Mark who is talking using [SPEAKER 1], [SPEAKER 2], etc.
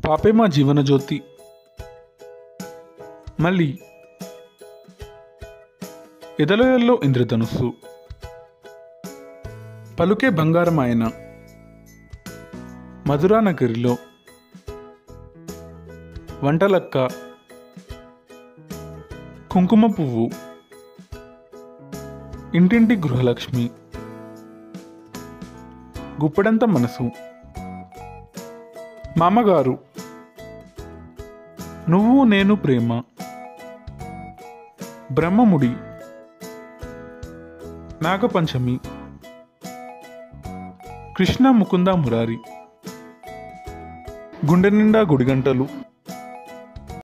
[SPEAKER 1] పాపే మా జీవనజ్యోతి మళ్ళీ ఎదలోయల్లో ఇంద్రధనుస్సు పలుకే బంగారం ఆయన మధురా నగరిలో వంటలక్క కుంకుమ పువ్వు ఇంటింటి గృహలక్ష్మి గుప్పడంత మనసు మామగారు నువ్వు నేను ప్రేమ బ్రహ్మముడి నాగపంచమి కృష్ణ ముకుంద మురారి గుండె నిండా గుడిగంటలు